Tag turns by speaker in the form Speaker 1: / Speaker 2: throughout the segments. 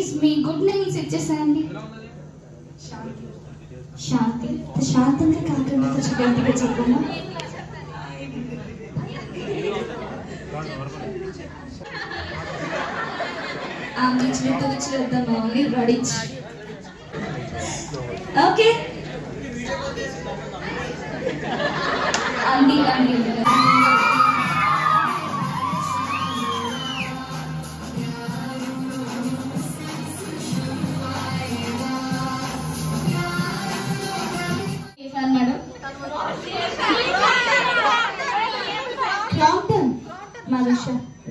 Speaker 1: Please me good names ఇచ్చేసేయండి శాంతి శాంతంగా కాకుండా కొంచెం గట్టిగా చెప్పమ్మా ఆమె ఇచ్చినట్టు వచ్చిద్దాం ఓన్లీ రెడీ ఓకే అండి అండి మేడం క్రాంప్టన్ మనుష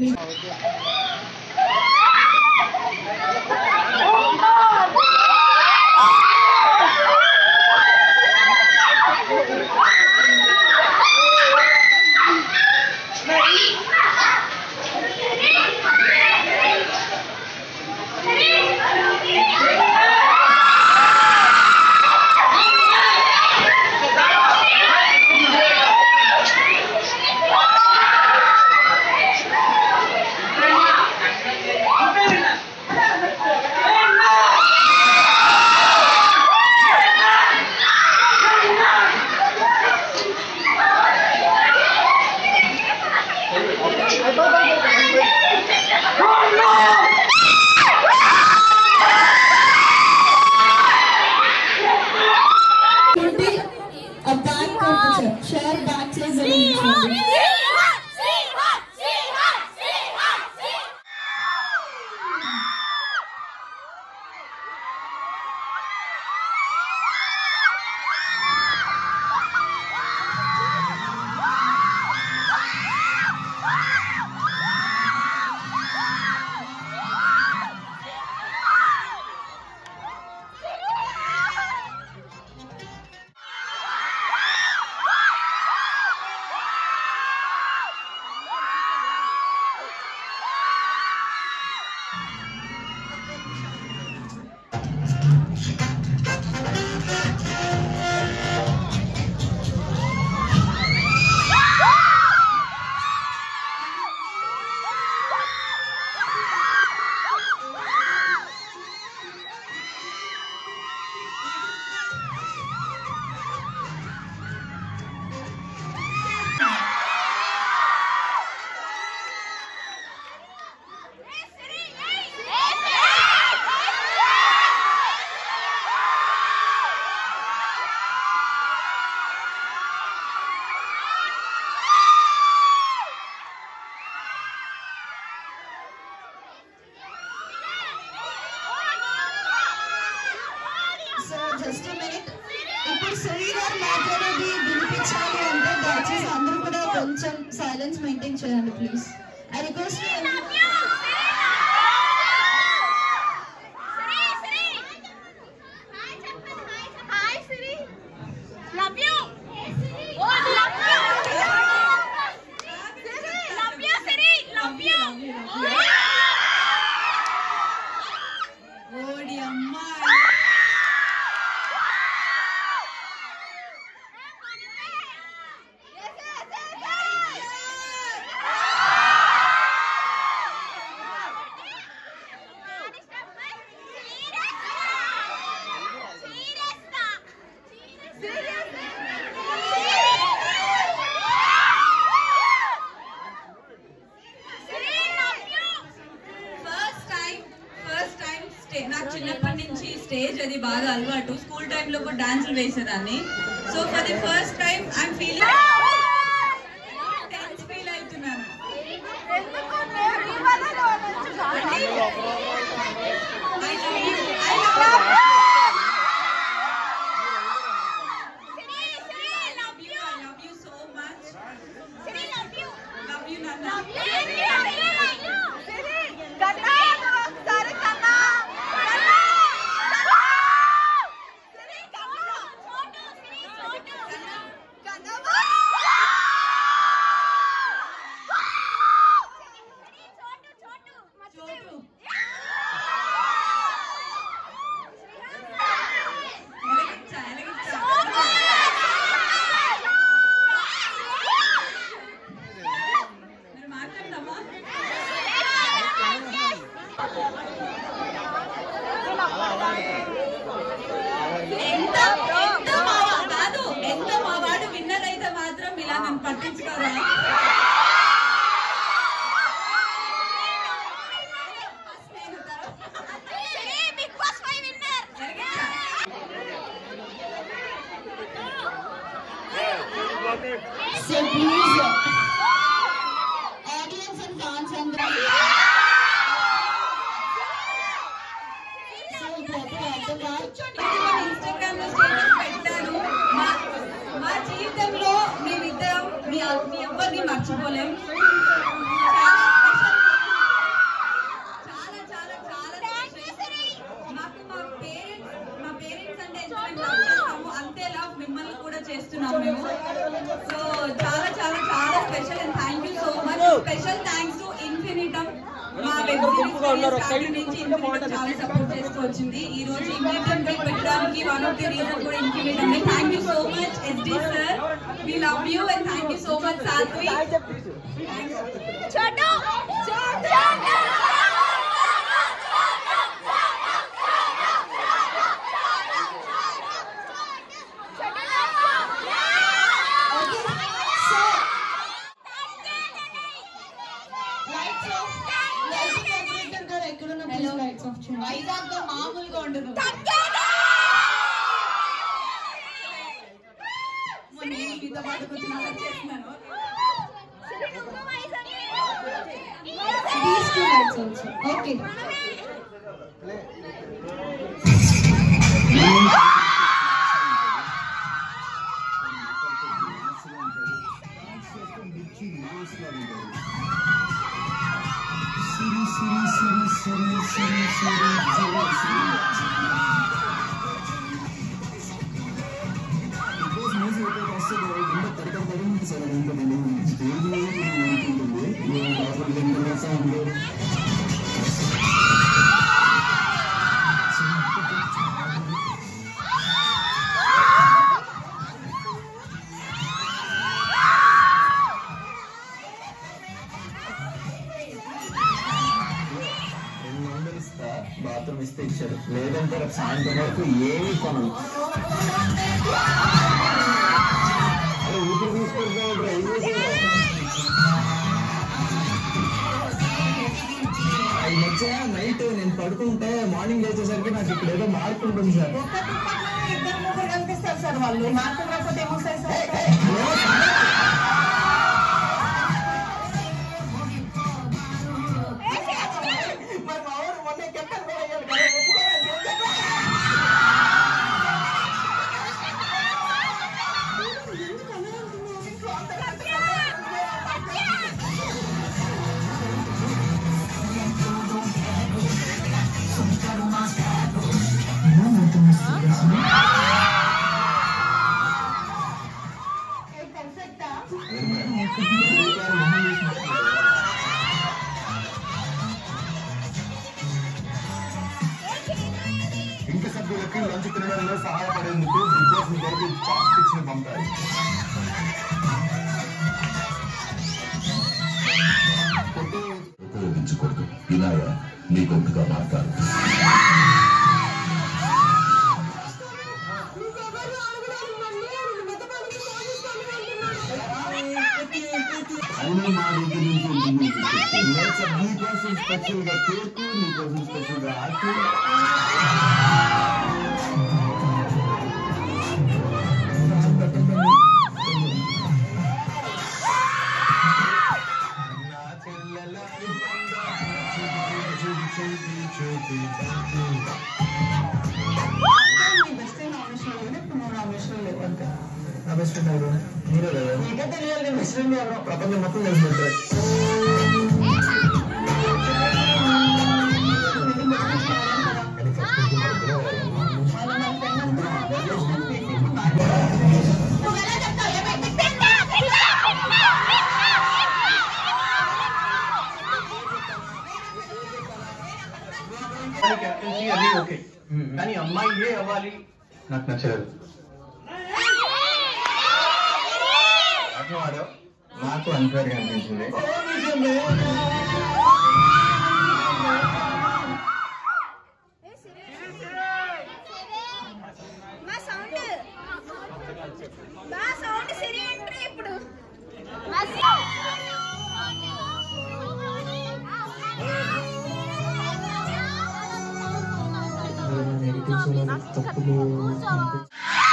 Speaker 2: ఉంటే ఆ బ్యాక్ కనిపించారు షేర్ బ్యాక్ సైడ్ నిల్చోండి. సో జస్ట్ మినిట్ ఇప్పుడు శ్రీ గారు మాట్లాడేది వినిపించాలి అంటే దయచేసి అందరూ కూడా కొంచెం సైలెన్స్ మెయింటైన్ చేయండి please I request
Speaker 3: Love you. Oh, love you. Love you, Siri. Love you.
Speaker 2: ఓడి అమ్మా
Speaker 4: first time first time stay నాకు చిన్నప్పటి నుంచి స్టేజ్ అది బాగా అలవాటు స్కూల్ టైంలో కూడా డాన్సులు వేసేదాన్ని so for the first time I'm feeling tense feel అవుతున్నాను I love you. I love you. Love you. I love you so much. Love you, Nana. చోటు. ఎలగించా, ఎలగించా. మరి మాట్లాడదామా పట్టించుకోరా
Speaker 3: Bigg Boss five winner
Speaker 2: so please audiences and fans అందరూ so ఇప్పుడు అప్పుడు అర్థంగా
Speaker 4: ఇన్స్టాగ్రామ్ లో స్టేటస్ పెట్టాను మా మా జీవితంలో మేమిద్దరం మీ మీ ఎవ్వరిని మర్చిపోలేం చాలా చాలా చాలా special. మాకు మా పేరెంట్స్ మా పేరెంట్స్ అంటే ఎంత మేము లవ్ చేస్తామో అంతే లవ్ మిమ్మల్ని కూడా చేస్తున్నాం మేము సో చాలా చాలా చాలా special and thank you so much special thanks to Infinitum మా వెబ్ సిరీస్ నుంచి ఇన్ఫినిటమ్ చాలా సపోర్ట్ చేస్తూ వచ్చింది ఈ రోజు ఇన్ఫినిటమ్ కి పెట్టడానికి వన్ ఆఫ్ ది రీజన్ కూడా Infinitum thank you so much SD sir we love you and thank you so much Saatvi
Speaker 3: Chotu
Speaker 2: so lights off lighting operator గారు ఎక్కడున్న ప్లీజ్ లైట్స్ ఆఫ్ చేయండి
Speaker 4: వైజాగ్ లో మామూలుగా ఉండదు మొన్న నేను మీతో పాటు కూర్చుని అలా చేస్తున్నాను
Speaker 2: These two lights also. Okay.
Speaker 5: రెండు వందలు ఇస్తా బాత్రూమ్ ఇస్తే ఇచ్చారు లేదంటే రేపు సాయంత్రం వరకు ఏమీ కొనను అరే ఊపిరి తీసుకుంటున్నావు ఏం చేసావు ఈ మధ్య నైట్ నేను పడుకుంటే మార్నింగ్ లేచేసరికి నాకు ఇక్కడ ఏదో మార్పు ఉంటుంది సార్
Speaker 2: ఇద్దరు ముగ్గురు కనిపిస్తారు సార్ వాళ్ళు మార్కులు రాకపోతే ఏమొస్తాయి సార్ మరి మా ఊరు మొన్న కెప్టెన్ కూడా అయ్యాడు కదా ఒప్పుకోవాలి
Speaker 5: ఇంటి సభ్యులకి లంచ్ తినడంలో సహాయపడేందుకు బిగ్ బాస్ ని కలిపి చాప్ స్టిక్స్ ని పంపారు
Speaker 6: ఉపయోగించకూడదు ఇలాగా నీ గొంతుగా మాట్లాడు అయినా మా దగ్గర నుంచి ఎందుకు తీసుకొచ్చావు?
Speaker 5: లేదు సార్ నీకోసం స్పెషల్ గా కేక్ నీకోసం స్పెషల్ గా ఆర్టీ నా బెస్ట్ ఫ్రెండ్ ఎవరు మీరే కదా
Speaker 2: నీకే తెలియాలి నేను బెస్ట్ ఫ్రెండ్ ఎవరో
Speaker 5: ప్రపంచం మొత్తం తెలిసినట్టు కానీ ఫస్ట్ ఇంకో మధ్యలో
Speaker 7: కెప్టెన్సీ అది ఓకే కానీ అమ్మాయి ఏ అవ్వాలి నాకు నచ్చలేదు
Speaker 5: ఆటలు ఆడావు నాకు అన్ఫేర్ గా అనిపించింది
Speaker 3: మా సౌండ్ మా సౌండ్ సిరి ఎంట్రీ ఇప్పుడు
Speaker 8: చూడాలి తప్పులు కనిపి-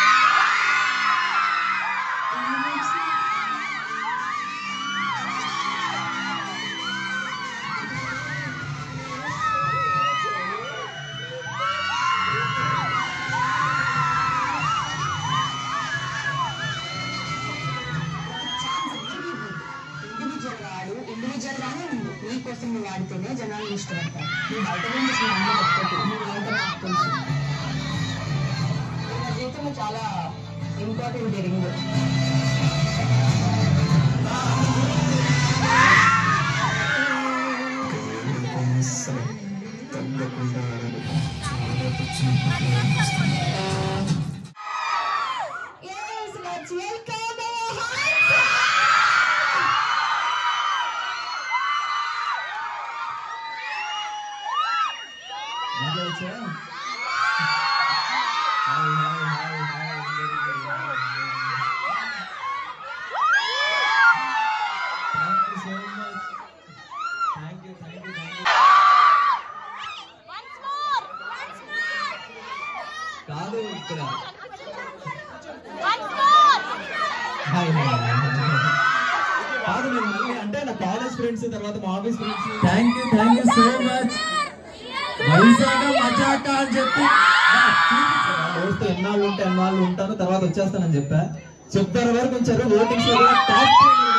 Speaker 9: ఇండివిజువల్ వాడు ఇండివిజువల్ గానే ఉండు నీ కోసం నువ్వు వాడితేనే జనాలు ఇష్టపడతారు నువ్వు బయట నుంచి అసలు అందరూ ఒప్పుకోరు నువ్వు ఏంటో నాకు తెలుసు నా జీవితంలో చాలా ఇంపార్టెంట్ జరిగింది
Speaker 8: అసలు తగ్గకుండా ఆడాలి. చాలా వచ్చినప్పుడు అనిపిస్తుంది.
Speaker 2: Yes, let's welcome our
Speaker 8: ఇంకా వచ్చా? హాయ్, హాయ్, హాయ్, హాయ్, అందరికీ hi, Thank you so much. Thank you, thank you, thank you.
Speaker 3: Once more. Once more.
Speaker 8: కాదు ఇక్కడ
Speaker 3: Once more.
Speaker 8: హాయ్ హాయ్ కాదు నేను మళ్ళీ అంటే నా కాలేజ్ ఫ్రెండ్స్ తర్వాత మా office friends thank you thank you so much Vizag మజాక అని చెప్పి వస్తే ఎన్నాళ్ళు ఉంటే ఎన్నాళ్ళు ఉంటాను తర్వాత వచ్చేస్తానని చెప్పా చెప్పారు వరకు వచ్చారు ఓటింగ్స్ టాప్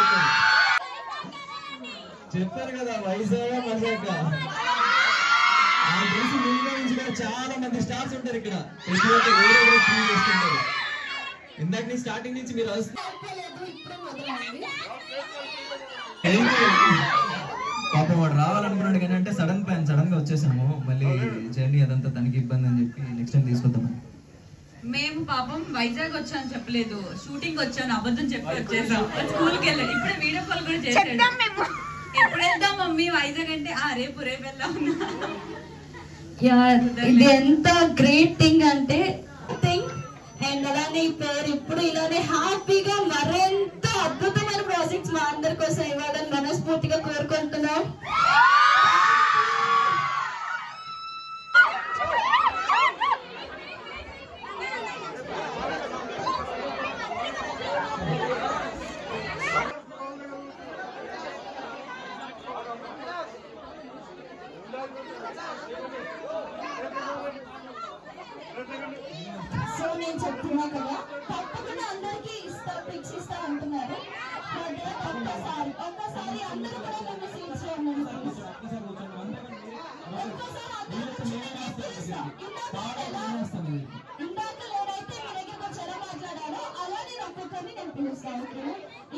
Speaker 8: చెప్పారు కదా వైజాగ్ మజాక నాకు తెలిసి ముందు నుంచి కూడా చాలా మంది స్టార్స్ ఉంటారు ఇక్కడ ప్రతి ఒక్క వేరే వేరే టీం చేస్తుంటారు ఇందాక నీ స్టార్టింగ్ నుంచి మీరు వస్తున్నారు పాపం వాడు రావాలనుకున్నాడు కానీ అంటే సడన్ ప్లాన్ సడన్ గా వచ్చేసాము మళ్ళీ జర్నీ అదంతా తనకి ఇబ్బంది అని చెప్పి నెక్స్ట్ టైం తీసుకొద్దామని
Speaker 4: మేము పాపం వైజాగ్ వచ్చాను చెప్పలేదు షూటింగ్ వచ్చాను అబద్ధం చెప్పి వచ్చేసాం స్కూల్కి వెళ్ళాను ఇప్పుడే వీడియో కాల్ కూడా చేశాడు ఎప్పుడు వెళ్దాం మమ్మీ వైజాగ్ అంటే ఆ రేపు రేపు వెళ్దాం
Speaker 2: యా ఇది ఎంత గ్రేట్ థింగ్ అంటే థింగ్ అండ్ అలానే ఈ పేరు ఇప్పుడు ఇలానే హ్యాపీగా మరింత అద్భుతమైన ప్రాజెక్ట్స్ మా అందరి కోసం ఇవ్వాలని మనస్ఫూర్తిగా కోరుకుంటున్నాం సో నేను చెప్తున్నా కదా తప్పకుండా అందరికీ ఇస్తా పిక్స్ ఇస్తా అంటున్నారు మధ్యలో ఒక్కసారి ఒక్కసారి అందరూ కూడా నన్ను సీట్స్ లో ఉండండి please. ఒక్కసారి అందరూ కూర్చోండి, please ఇస్తా. ఇందాక ఎలా- ఇందాక నేనైతే మీ దగ్గరకు వచ్చి ఎలా మాట్లాడానో అలా నేను ఒక్కొక్కరిని నేను పిలుస్తాను ఓకేనా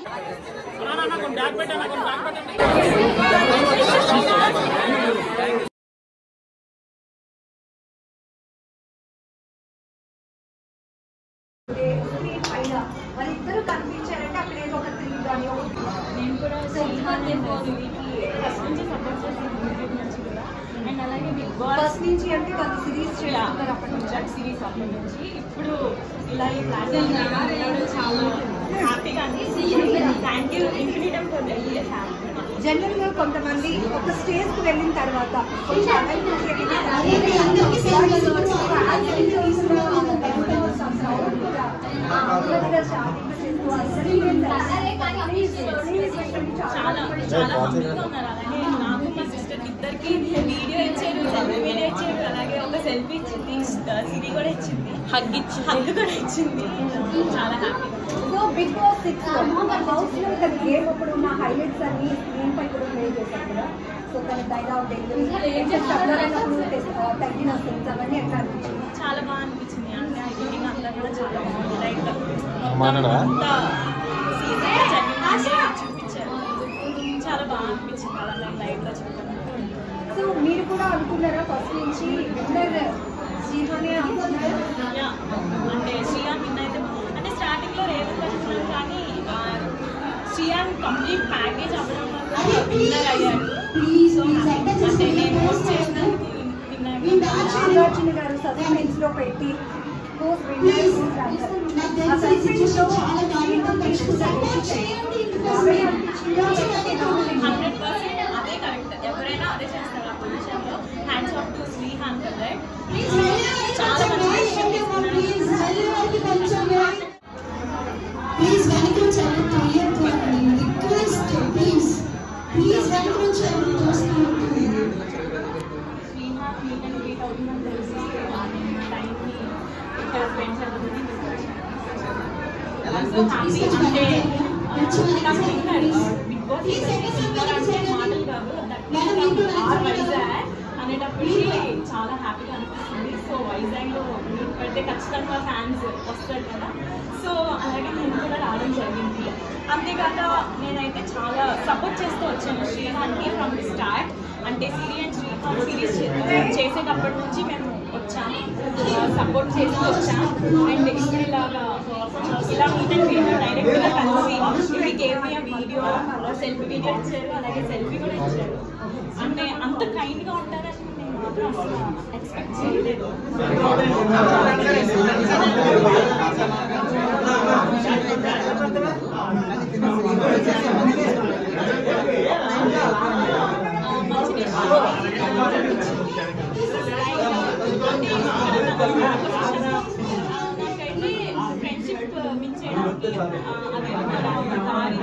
Speaker 1: వాళ్ళిద్దరూ కనిపించారంటే అక్కడ ఏదో ఒక త్రీ కానీ
Speaker 3: నేను కూడా సింహాన్ని మూవీకి ఫస్ట్ నుంచి సపోర్ట్ చేస్తాను నుంచి కూడా అండ్ అలాగే బిగ్ బాస్
Speaker 1: ఫస్ట్ నుంచి అంటే వాళ్ళు సిరీస్ చేస్తున్నారు అప్పటి నుంచి
Speaker 3: సిరీస్ అప్పటి నుంచి ఇప్పుడు ఇలా ఈ ప్లాట్ఫామ్ చాలా హ్యాపీగా అనిపిస్తుంది thank you Infinitum for the year happy
Speaker 1: general గా కొంతమంది ఒక స్టేజ్ కి వెళ్ళిన తర్వాత కొంచెం అలైన్
Speaker 2: అదే అందరికీ సేమ్ కదా.
Speaker 3: చాలా చాలా హ్యాపీగా ఉన్నారు అలాగే నాకు మా సిస్టర్ ఇద్దరికి వీడియో ఇచ్చారు సెల్ఫీ వీడియో ఇచ్చారు అలాగే ఒక సెల్ఫీ ఇచ్చింది సిరి కూడా ఇచ్చింది హగ్ ఇచ్చి హగ్ కూడా ఇచ్చింది చాలా happy
Speaker 1: so Bigg Boss six house లో తన గేమ్ అప్పుడు ఉన్న హైలైట్స్ అన్ని స్క్రీన్ పై కూడా ప్లే చేశారు కదా సో తన డైలాగ్ డెలివరీ ఏం చేస్తారు తగ్గిన సెన్స్ అవన్నీ ఎట్లా అనిపించింది
Speaker 3: చాలా బాగా అనిపించింది అంటే ఆ ఎడిటింగ్ అంతా కూడా చాలా బాగుంది లైక్
Speaker 5: మాట్లాడవా?
Speaker 3: అంతా సీజన్ చదివి చూపించారు చాలా బాగా అనిపించింది అలా మేము లైవ్ లో చూడటం
Speaker 1: సో మీరు కూడా అనుకున్నారా ఫస్ట్ నుంచి విన్నర్ శ్రీహాని అనుకున్నారా
Speaker 3: యా, అంటే శ్రీయాన్ విన్ అయితే అంటే స్టార్టింగ్ లో రేవంత్ అనుకున్నాం కానీ ఆ, శ్రీయాన్ కంప్లీట్ ప్యాకేజ్ అవ్వడం వల్ల విన్నర్ అయ్యాడు
Speaker 2: ప్లీజ్
Speaker 3: సో
Speaker 2: ప్లీజ్ అర్థం
Speaker 3: అంటే
Speaker 2: చేసుకోండి
Speaker 3: నేను
Speaker 2: first
Speaker 3: చేసిన
Speaker 2: మీ బ్యాచ్
Speaker 1: నాగార్జున గారు సస్పెన్స్ లో పెట్టి హూస్ విన్నర్ హూస్
Speaker 2: నాకు తెలిసి ఈ సిచ్యువేషన్ చాలా దారుణంగా తీసుకుంటారు చేయండి
Speaker 3: హండ్రెడ్ పర్సెంట్ అదే కరెక్ట్ ఎవరైనా అదే చేస్తారు ఆ పొజిషన్లో హ్యాండ్స్ ఆఫ్ టు శ్రీహాన్ కదా చాలా మంచి
Speaker 2: ప్లీజ్ వెనక నుంచి ఎవరు తెలియద్దు రిక్వెస్ట్ ప్లీజ్ ప్లీజ్ వెనక నుంచి ఎవరు చూస్తున్నట్టు
Speaker 3: శ్రీనాథ్ మీట్ అండ్ మీట్ అవుతుందని తెలిసి టైంని ఇక్కడ స్పెండ్ చేద్దామని సో హ్యాపీ అంటే నాకు చెప్పారు బిగ్ బాస్ అంటే మాటలు కాదు ఆర్ వైజాగ్ అనేటప్పటికి చాలా హ్యాపీగా అనిపిస్తుంది సో వైజాగ్లో మీరు పెడితే ఖచ్చితంగా ఫ్యాన్స్ వస్తారు కదా సో అలాగే నేను కూడా రావడం జరిగింది అంతేకాక నేనైతే చాలా సపోర్ట్ చేస్తూ వచ్చాను శ్రీహాన్కి ఫ్రమ్ ది స్టార్ట్ అంటే సిరియన్ శ్రీహాన్ సిరీస్ చేసేటప్పటి నుంచి మేము వచ్చాము సపోర్ట్ చేస్తూ వచ్చాము అండ్ ఇప్పుడు ఇలాగా ఇలా మీట్ అండ్ వీడియో డైరెక్ట్గా కలిసి ఇది కేవీ వీడియో సెల్ఫీ వీడియో ఇచ్చారు అలాగే సెల్ఫీ కూడా ఇచ్చారు అంటే అంత కైండ్గా ఉంటారని నేను మాత్రం అసలు ఎక్స్పెక్ట్ చేయలేదు ఫ్రెండ్షిప్ మించేయడానికి అది ఒక దారి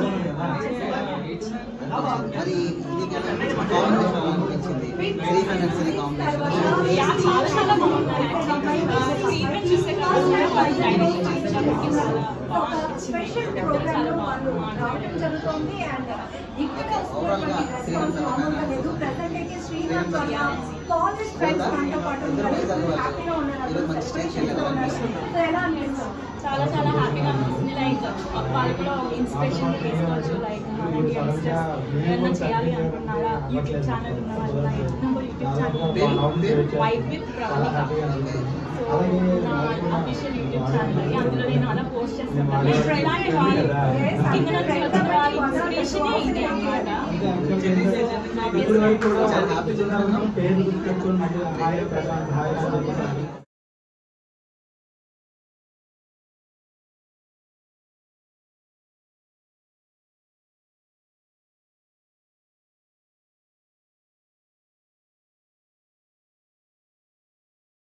Speaker 10: మరి ఇది కాంబినేషన్ శ్రీహన్ కాంబినేషన్
Speaker 3: యా, చాలా చాలా బాగున్నారు ట్రీట్మెంట్ చూసే కాకుండా వాళ్ళు డైరెక్ట్ చేసేటప్పటికి చాలా బాగుంది
Speaker 1: స్పెషల్ ప్రోగ్రామ్ వాళ్ళు రావడం జరుగుతుంది అండ్ ఇక్కడ వస్తున్నటువంటి రెస్పాన్స్ మామూలుగా లేదు ప్రజెంట్ అయితే శ్రీనాథ్ వాళ్ళ కాలేజ్ ఫ్రెండ్స్ మనతో పాటు ఉన్నారు హ్యాపీగా ఉన్నారు సెలబ్రేషన్స్ ఉన్నారు సో ఎలా అనిపిస్తుంది
Speaker 3: చాలా చాలా హ్యాపీగా అనిపిస్తుంది లైక్ వాళ్ళు కూడా ఇన్స్పిరేషన్ తీసుకోవచ్చు లైక్ అలాంటి యంగ్స్టర్స్ ఏమన్నా చేయాలి అనుకున్నారా యూట్యూబ్ ఛానల్ ఉన్న వాళ్ళు నా YouTube channel white with Pravallika so నా అఫీషియల్ యూట్యూబ్ ఛానల్ అందులో నేను అలా పోస్ట్ చేస్తాను ఇలాంటి వాళ్ళు కింద నుంచి వచ్చిన వాళ్ళ ఇన్స్పిరేషనే ఇది అనమాట
Speaker 8: ఇప్పుడు వరకు కూడా పేరు గుర్తొచ్చుకుని మళ్ళీ హాయ్ ప్రశాంత్ హాయ్